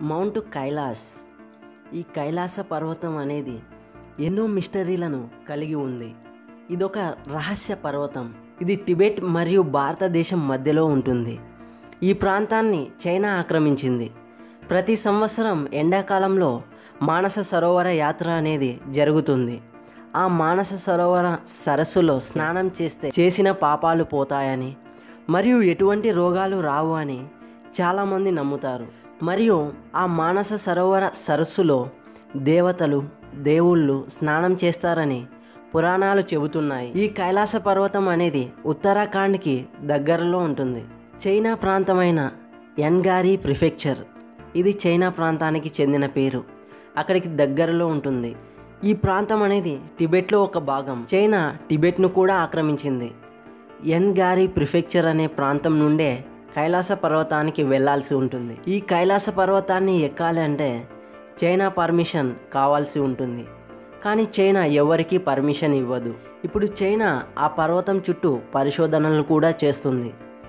mount Kailash ఈ కైలాస పర్వతం అనేది ఎన్నో మిస్టరీలను కలిగి ఉంది ఇదొక రహస్య పర్వతం ఇది టిబెట్ మరియు భారతదేశం మధ్యలో ఉంటుంది ఈ ప్రాంతాన్ని చైనా ఆక్రమించింది ప్రతి సంవత్సరం ఎండాకాలంలో మానస సరోవర యాత్ర అనేది జరుగుతుంది ఆ మానస సరోవర సరస్సులో స్నానం చేస్తే చేసిన పాపాలు పోతాయని మరియు ఎటువంటి రోగాలు రావు అని చాలామంది నమ్ముతారు మరియు ఆ మానస సరోవర సరస్సులో దేవతలు దేవుళ్ళు స్నానం చేస్తారని పురాణాలు చెబుతున్నాయి ఈ కైలాస పర్వతం అనేది ఉత్తరాఖండ్కి దగ్గరలో ఉంటుంది చైనా ప్రాంతమైన ఎన్గారి ప్రిఫెక్చర్ ఇది చైనా ప్రాంతానికి చెందిన పేరు అక్కడికి దగ్గరలో ఉంటుంది ఈ ప్రాంతం అనేది టిబెట్లో ఒక భాగం చైనా టిబెట్ను కూడా ఆక్రమించింది ఎన్గారి ప్రిఫెక్చర్ అనే ప్రాంతం నుండే కైలాస పర్వతానికి వెళ్ళాల్సి ఉంటుంది ఈ కైలాస పర్వతాన్ని ఎక్కాలి అంటే చైనా పర్మిషన్ కావాల్సి ఉంటుంది కానీ చైనా ఎవరికీ పర్మిషన్ ఇవ్వదు ఇప్పుడు చైనా ఆ పర్వతం చుట్టూ పరిశోధనలు కూడా చేస్తుంది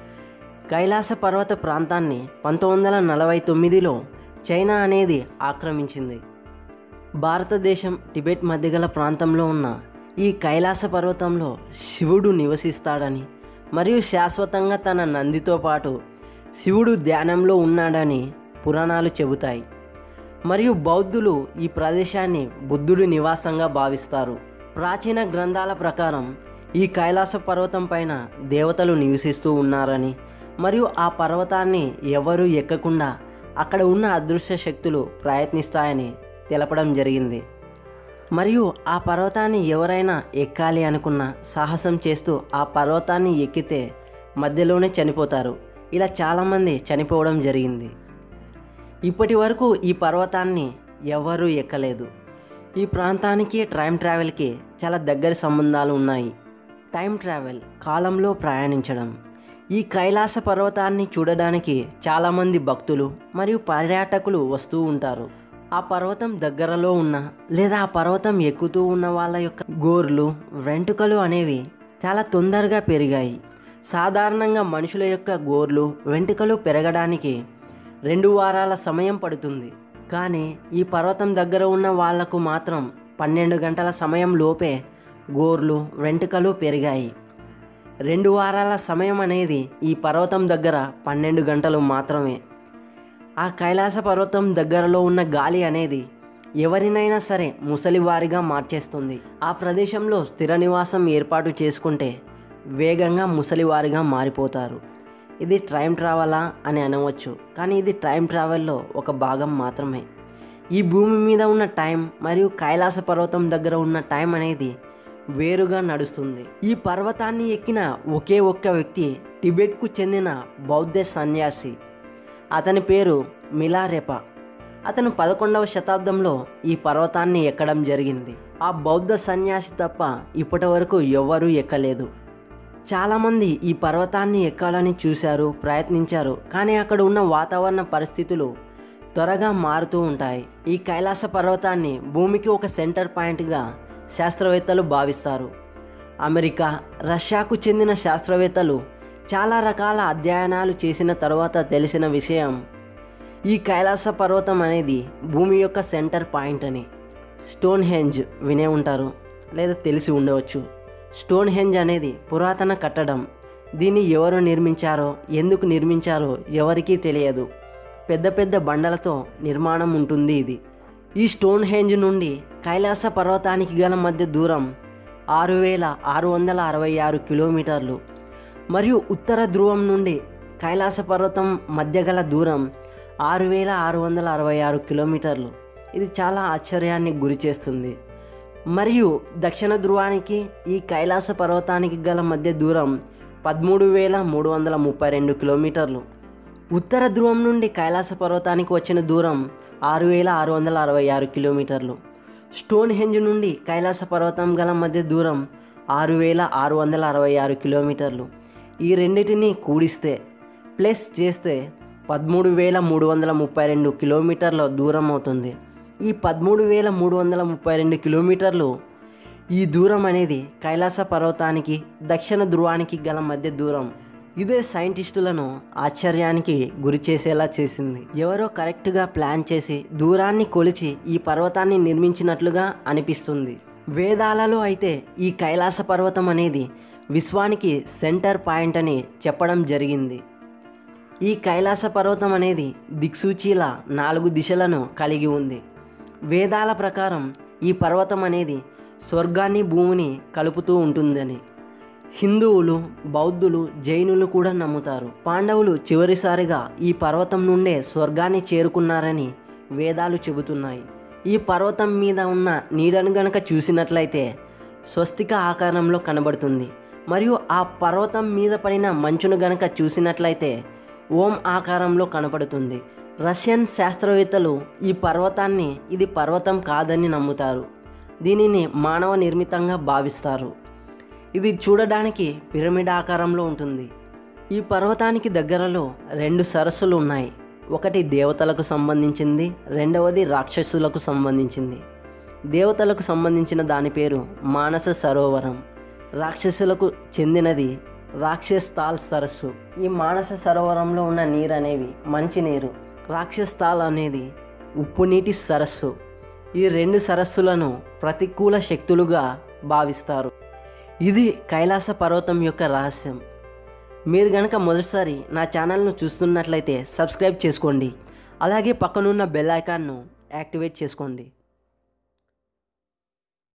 కైలాస పర్వత ప్రాంతాన్ని పంతొమ్మిది వందల నలభై తొమ్మిదిలో చైనా అనేది ఆక్రమించింది భారతదేశం టిబెట్ మధ్య గల ప్రాంతంలో ఉన్న ఈ కైలాస పర్వతంలో శివుడు నివసిస్తాడని మరియు శాశ్వతంగా తన నందితో పాటు శివుడు ధ్యానంలో ఉన్నాడని పురాణాలు చెబుతాయి మరియు బౌద్ధులు ఈ ప్రదేశాన్ని బుద్ధుడి నివాసంగా భావిస్తారు ప్రాచీన గ్రంథాల ప్రకారం ఈ కైలాస పర్వతం పైన దేవతలు నివసిస్తూ ఉన్నారని మరియు ఆ పర్వతాన్ని ఎవరూ ఎక్కకుండా అక్కడ ఉన్న అదృశ్య శక్తులు ప్రయత్నిస్తాయని తెలపడం జరిగింది మరియు ఆ పర్వతాన్ని ఎవరైనా ఎక్కాలి అనుకున్న సాహసం చేస్తూ ఆ పర్వతాన్ని ఎక్కితే మధ్యలోనే చనిపోతారు ఇలా చాలామంది చనిపోవడం జరిగింది ఇప్పటి వరకు ఈ పర్వతాన్ని ఎవరూ ఎక్కలేదు ఈ ప్రాంతానికి టైం ట్రావెల్కి చాలా దగ్గర సంబంధాలు ఉన్నాయి టైం ట్రావెల్ కాలంలో ప్రయాణించడం ఈ కైలాస పర్వతాన్ని చూడడానికి చాలామంది భక్తులు మరియు పర్యాటకులు వస్తూ ఉంటారు ఆ పర్వతం దగ్గరలో ఉన్న లేదా ఆ పర్వతం ఎక్కుతూ ఉన్న వాళ్ళ యొక్క గోర్లు వెంట్రుకలు అనేవి చాలా తొందరగా పెరిగాయి సాధారణంగా మనుషుల యొక్క గోర్లు వెంట్రుకలు పెరగడానికి రెండు వారాల సమయం పడుతుంది కానీ ఈ పర్వతం దగ్గర ఉన్న వాళ్లకు మాత్రం పన్నెండు గంటల సమయం లోపే గోర్లు వెంట్రుకలు పెరిగాయి రెండు వారాల సమయం అనేది ఈ పర్వతం దగ్గర పన్నెండు గంటలు మాత్రమే ఆ కైలాస పర్వతం దగ్గరలో ఉన్న గాలి అనేది ఎవరినైనా సరే ముసలివారిగా మార్చేస్తుంది ఆ ప్రదేశంలో స్థిర నివాసం ఏర్పాటు చేసుకుంటే వేగంగా ముసలివారిగా మారిపోతారు ఇది టైం ట్రావెలా అని అనవచ్చు కానీ ఇది టైం ట్రావెల్లో ఒక భాగం మాత్రమే ఈ భూమి మీద ఉన్న టైం మరియు కైలాస పర్వతం దగ్గర ఉన్న టైం అనేది వేరుగా నడుస్తుంది ఈ పర్వతాన్ని ఎక్కిన ఒకే ఒక్క వ్యక్తి టిబెట్కు చెందిన బౌద్ధ సన్యాసి అతని పేరు మిలారెపా అతను పదకొండవ శతాబ్దంలో ఈ పర్వతాన్ని ఎక్కడం జరిగింది ఆ బౌద్ధ సన్యాసి తప్ప ఇప్పటి వరకు ఎవ్వరూ ఎక్కలేదు చాలామంది ఈ పర్వతాన్ని ఎక్కాలని చూశారు ప్రయత్నించారు కానీ అక్కడ ఉన్న వాతావరణ పరిస్థితులు త్వరగా మారుతూ ఉంటాయి ఈ కైలాస పర్వతాన్ని భూమికి ఒక సెంటర్ పాయింట్గా శాస్త్రవేత్తలు భావిస్తారు అమెరికా రష్యాకు చెందిన శాస్త్రవేత్తలు చాలా రకాల అధ్యయనాలు చేసిన తర్వాత తెలిసిన విషయం ఈ కైలాస పర్వతం అనేది భూమి యొక్క సెంటర్ పాయింట్ అని స్టోన్ హెంజ్ వినే ఉంటారు లేదా తెలిసి ఉండవచ్చు స్టోన్ హెంజ్ అనేది పురాతన కట్టడం దీన్ని ఎవరు నిర్మించారో ఎందుకు నిర్మించారో ఎవరికీ తెలియదు పెద్ద పెద్ద బండలతో నిర్మాణం ఉంటుంది ఇది ఈ స్టోన్ హెంజ్ నుండి కైలాస పర్వతానికి గల మధ్య దూరం ఆరు వేల ఆరు వందల అరవై ఆరు కిలోమీటర్లు మరియు ఉత్తర ధ్రువం నుండి కైలాస పర్వతం మధ్య గల దూరం ఆరు వేల ఆరు వందల అరవై ఆరు కిలోమీటర్లు ఇది చాలా ఆశ్చర్యాన్ని గురి చేస్తుంది మరియు దక్షిణ ధ్రువానికి ఈ కైలాస పర్వతానికి గల మధ్య దూరం పదమూడు వేల మూడు వందల ముప్పై రెండు కిలోమీటర్లు ఉత్తర ధ్రువం నుండి కైలాస పర్వతానికి వచ్చిన దూరం ఆరు వేల ఆరు వందల అరవై ఆరు కిలోమీటర్లు స్టోన్ హెంజ్ నుండి కైలాస పర్వతం గల మధ్య దూరం ఆరు వేల ఆరు వందల అరవై ఆరు కిలోమీటర్లు ఈ రెండింటిని కూడిస్తే ప్లస్ చేస్తే పదమూడు వేల మూడు వందల ముప్పై రెండు కిలోమీటర్ల దూరం అవుతుంది ఈ పదమూడు వేల మూడు వందల ముప్పై రెండు కిలోమీటర్లు ఈ దూరం అనేది కైలాస పర్వతానికి దక్షిణ ధ్రువానికి గల మధ్య దూరం ఇదే సైంటిస్టులను ఆశ్చర్యానికి గురి చేసేలా చేసింది ఎవరో కరెక్ట్గా ప్లాన్ చేసి దూరాన్ని కొలిచి ఈ పర్వతాన్ని నిర్మించినట్లుగా అనిపిస్తుంది వేదాలలో అయితే ఈ కైలాస పర్వతం అనేది విశ్వానికి సెంటర్ పాయింట్ అని చెప్పడం జరిగింది ఈ కైలాస పర్వతం అనేది దిక్సూచీల నాలుగు దిశలను కలిగి ఉంది వేదాల ప్రకారం ఈ పర్వతం అనేది స్వర్గాన్ని భూమిని కలుపుతూ ఉంటుందని హిందువులు బౌద్ధులు జైనులు కూడా నమ్ముతారు పాండవులు చివరిసారిగా ఈ పర్వతం నుండే స్వర్గాన్ని చేరుకున్నారని వేదాలు చెబుతున్నాయి ఈ పర్వతం మీద ఉన్న నీడను గనక చూసినట్లయితే స్వస్తిక ఆకారంలో కనబడుతుంది మరియు ఆ పర్వతం మీద పడిన మంచును గనక చూసినట్లయితే ఓం ఆకారంలో కనపడుతుంది రష్యన్ శాస్త్రవేత్తలు ఈ పర్వతాన్ని ఇది పర్వతం కాదని నమ్ముతారు దీనిని మానవ నిర్మితంగా భావిస్తారు ఇది చూడడానికి పిరమిడ్ ఆకారంలో ఉంటుంది ఈ పర్వతానికి దగ్గరలో రెండు సరస్సులు ఉన్నాయి ఒకటి దేవతలకు సంబంధించింది రెండవది రాక్షసులకు సంబంధించింది దేవతలకు సంబంధించిన దాని పేరు మానస సరోవరం రాక్షసులకు చెందినది రాక్షస్థాల్ సరస్సు ఈ మానస సరోవరంలో ఉన్న నీరు అనేవి మంచి నీరు రాక్షస్థాల్ అనేది ఉప్పు నీటి సరస్సు ఈ రెండు సరస్సులను ప్రతికూల శక్తులుగా భావిస్తారు ఇది కైలాస పర్వతం యొక్క రహస్యం మీరు గనక మొదటిసారి నా ఛానల్ను చూస్తున్నట్లయితే సబ్స్క్రైబ్ చేసుకోండి అలాగే పక్కనున్న బెల్ ఐకాన్ను యాక్టివేట్ చేసుకోండి